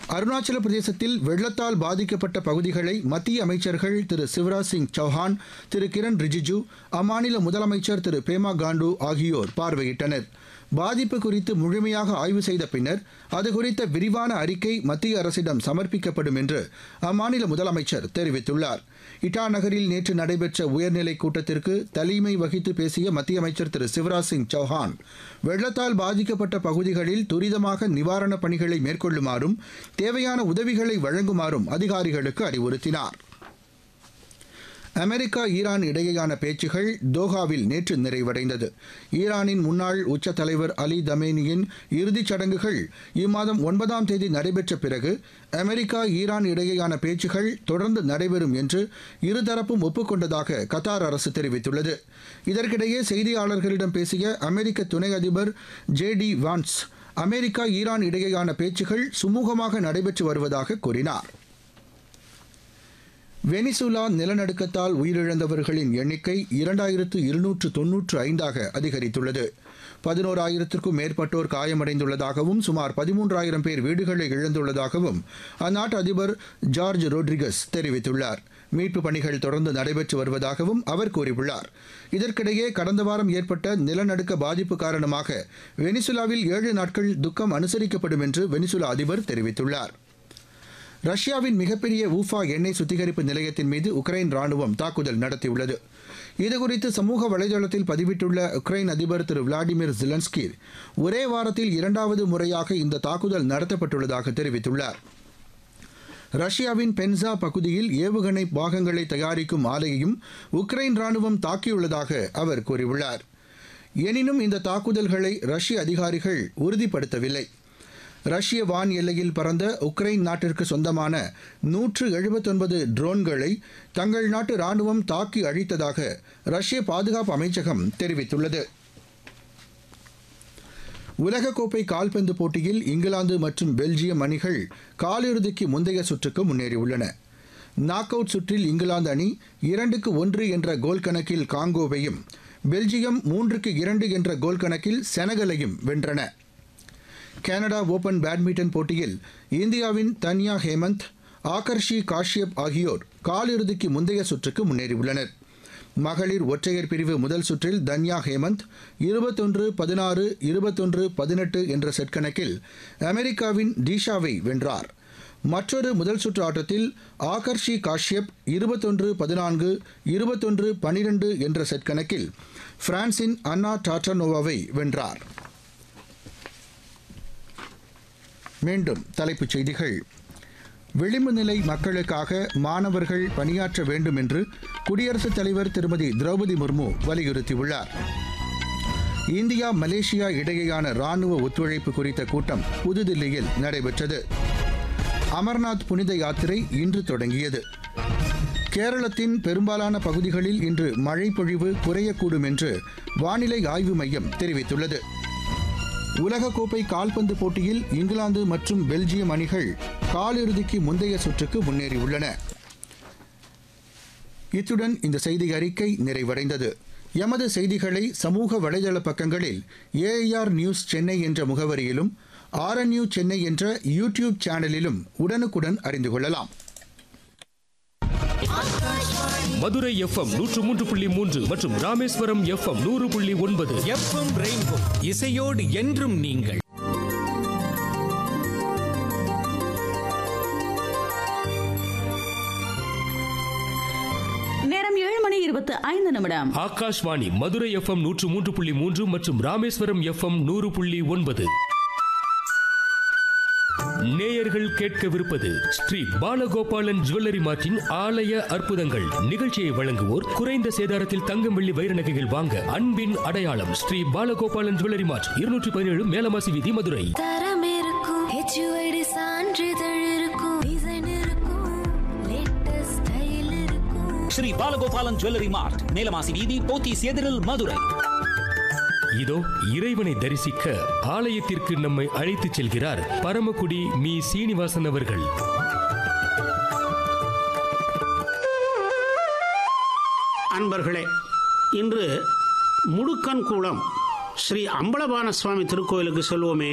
அருணாச்சல பிரதேசத்தில் வெள்ளத்தால் பாதிக்கப்பட்ட பகுதிகளை மத்திய அமைச்சர்கள் திரு சிவராஜ் சிங் சௌஹான் திரு கிரண் ரிஜிஜு அம்மாநில முதலமைச்சர் திரு பேமா காண்டு ஆகியோர் பார்வையிட்டனர் பாதிப்பு குறித்து முழுமையாக ஆய்வு செய்த பின்னர் அது குறித்த விரிவான அறிக்கை மத்திய அரசிடம் சமர்ப்பிக்கப்படும் என்று அம்மாநில முதலமைச்சர் தெரிவித்துள்ளார் இட்டா நகரில் நேற்று நடைபெற்ற உயர்நிலை கூட்டத்திற்கு தலைமை வகித்து பேசிய மத்திய அமைச்சர் திரு சிவராஜ் சிங் சௌஹான் வெள்ளத்தால் பாதிக்கப்பட்ட பகுதிகளில் துரிதமாக நிவாரணப் பணிகளை மேற்கொள்ளுமாறும் தேவையான உதவிகளை வழங்குமாறும் அதிகாரிகளுக்கு அறிவுறுத்தினார் அமெரிக்கா ஈரான் இடையேயான பேச்சுகள் தோஹாவில் நேற்று நிறைவடைந்தது ஈரானின் முன்னாள் உச்ச தலைவர் அலி தமேனியின் இறுதிச் சடங்குகள் இம்மாதம் ஒன்பதாம் தேதி நடைபெற்ற பிறகு அமெரிக்கா ஈரான் இடையேயான பேச்சுகள் தொடர்ந்து நடைபெறும் என்று இருதரப்பும் ஒப்புக்கொண்டதாக கத்தார் அரசு தெரிவித்துள்ளது இதற்கிடையே செய்தியாளர்களிடம் பேசிய அமெரிக்க துணை அதிபர் J D Vance America Iran இடையேயான பேச்சுகள் சுமூகமாக நடைபெற்று வருவதாக கூறினார் வெனிசுலா நிலநடுக்கத்தால் உயிரிழந்தவர்களின் எண்ணிக்கை இரண்டாயிரத்து இருநூற்று தொன்னூற்று ஐந்தாக அதிகரித்துள்ளது பதினோராயிரத்திற்கும் மேற்பட்டோர் காயமடைந்துள்ளதாகவும் சுமார் பதிமூன்றாயிரம் பேர் வீடுகளை இழந்துள்ளதாகவும் அந்நாட்டு அதிபர் ஜார்ஜ் ரோட்ரிகஸ் தெரிவித்துள்ளார் மீட்புப் பணிகள் தொடர்ந்து நடைபெற்று வருவதாகவும் அவர் கூறியுள்ளார் இதற்கிடையே கடந்த வாரம் ஏற்பட்ட நிலநடுக்க பாதிப்பு காரணமாக வெனிசுலாவில் ஏழு நாட்கள் துக்கம் அனுசரிக்கப்படும் என்று வெனிசுலா அதிபர் தெரிவித்துள்ளார் ரஷ்யாவின் மிகப்பெரிய ஊஃபா எண்ணெய் சுத்திகரிப்பு நிலையத்தின் மீது உக்ரைன் ராணுவம் தாக்குதல் நடத்தியுள்ளது இதுகுறித்து சமூக வலைதளத்தில் பதிவிட்டுள்ள உக்ரைன் அதிபர் திரு விளாடிமிர் ஜிலன்ஸ்கி ஒரே வாரத்தில் இரண்டாவது முறையாக இந்த தாக்குதல் நடத்தப்பட்டுள்ளதாக தெரிவித்துள்ளார் ரஷ்யாவின் பென்சா பகுதியில் ஏவுகணை பாகங்களை தயாரிக்கும் ஆலையையும் உக்ரைன் ராணுவம் தாக்கியுள்ளதாக அவர் கூறியுள்ளார் எனினும் இந்த தாக்குதல்களை ரஷ்ய அதிகாரிகள் உறுதிப்படுத்தவில்லை ரஷ்ய வான் எல்லையில் பறந்த உக்ரைன் நாட்டிற்கு சொந்தமான நூற்று எழுபத்தொன்பது ட்ரோன்களை தங்கள் நாட்டு ராணுவம் தாக்கி அழித்ததாக ரஷ்ய பாதுகாப்பு அமைச்சகம் தெரிவித்துள்ளது உலகக்கோப்பை கால்பந்து போட்டியில் இங்கிலாந்து மற்றும் பெல்ஜியம் அணிகள் காலிறுதிக்கு முந்தைய சுற்றுக்கு முன்னேறியுள்ளன நாக் அவுட் சுற்றில் இங்கிலாந்து அணி இரண்டுக்கு ஒன்று என்ற கோல் கணக்கில் காங்கோவையும் பெல்ஜியம் மூன்றுக்கு இரண்டு என்ற கோல் கணக்கில் செனகலையும் வென்றன கனடா ஓபன் பேட்மிண்டன் போட்டியில் இந்தியாவின் தன்யா ஹேமந்த் ஆகர்ஷி காஷ்யப் ஆகியோர் காலிறுதிக்கு முந்தைய சுற்றுக்கு முன்னேறியுள்ளனர் மகளிர் ஒற்றையர் பிரிவு முதல் சுற்றில் தன்யா ஹேமந்த் இருபத்தொன்று பதினாறு இருபத்தொன்று பதினெட்டு என்ற செட் கணக்கில் அமெரிக்காவின் டீஷாவை வென்றார் மற்றொரு முதல் சுற்று ஆட்டத்தில் ஆகர்ஷி காஷ்யப் இருபத்தொன்று பதினான்கு இருபத்தொன்று பனிரெண்டு என்ற செட் கணக்கில் பிரான்சின் அன்னா டாட்டனோவாவை வென்றார் மீண்டும் தலைப்புச் செய்திகள் விளிம்பு நிலை மக்களுக்காக மாணவர்கள் பணியாற்ற வேண்டும் என்று குடியரசுத் தலைவர் திருமதி திரௌபதி முர்மு வலியுறுத்தியுள்ளார் இந்தியா மலேசியா இடையேயான ராணுவ ஒத்துழைப்பு குறித்த கூட்டம் புதுதில்லியில் நடைபெற்றது அமர்நாத் புனித யாத்திரை இன்று தொடங்கியது கேரளத்தின் பெரும்பாலான பகுதிகளில் இன்று மழை பொழிவு குறையக்கூடும் என்று வானிலை ஆய்வு மையம் தெரிவித்துள்ளது உலகக்கோப்பை கால்பந்து போட்டியில் இங்கிலாந்து மற்றும் பெல்ஜியம் அணிகள் காலிறுதிக்கு முந்தைய சுற்றுக்கு முன்னேறியுள்ளன இத்துடன் இந்த செய்தி அறிக்கை நிறைவடைந்தது எமது செய்திகளை சமூக வலைதள பக்கங்களில் ஏஐஆர் நியூஸ் சென்னை என்ற முகவரியிலும் ஆர்என்யூ சென்னை என்ற யூடியூப் சேனலிலும் உடனுக்குடன் அறிந்து கொள்ளலாம் மதுரை எஃப்எம் நூற்று மூன்று புள்ளி மூன்று மற்றும் ராமேஸ்வரம் எஃப்எம் நூறு புள்ளி ஒன்பது எஃப்எம் ரெயின்போ இசையோடு என்றும் நீங்கள் நேரம் ஏழு மணி இருபத்து ஐந்து நிமிடம் ஆகாஷ்வாணி மதுரை எஃப்எம் நூற்று மூன்று புள்ளி மூன்று மற்றும் ராமேஸ்வரம் எஃப்எம் நூறு புள்ளி ஒன்பது நேயர்கள் கேட்கவிருப்பது ஸ்ரீ பாலகோபாலன் ஜுவல்லரி மார்ட்டின் ஆலய அற்புதங்கள் நிகழ்ச்சியை வழங்குவோர் குறைந்த சேதாரத்தில் தங்கம் வெள்ளி வைர நகைகள் வாங்க அன்பின் அடையாளம் ஸ்ரீ பாலகோபாலன் ஜுவல்லரி மார்ட் இருநூற்றி பதினேழு மேலமாசி வீதி மதுரை தரம் இருக்கும் ஹெச்யூஐடி சான்றிதழ் இருக்கும் டிசைன் இருக்கும் லேட்டஸ்ட் ஸ்டைல் இருக்கும் ஸ்ரீ பாலகோபாலன் ஜுவல்லரி மார்ட் நீலமாசி வீதி போத்தீஸ் எதிரில் மதுரை இதோ இறைவனை தரிசிக்க ஆலயத்திற்கு நம்மை அழைத்துச் செல்கிறார் பரமக்குடி மீ சீனிவாசன் அவர்கள் அன்பர்களே இன்று முடுக்கன்குளம் ஸ்ரீ அம்பலபான சுவாமி திருக்கோயிலுக்கு செல்வோமே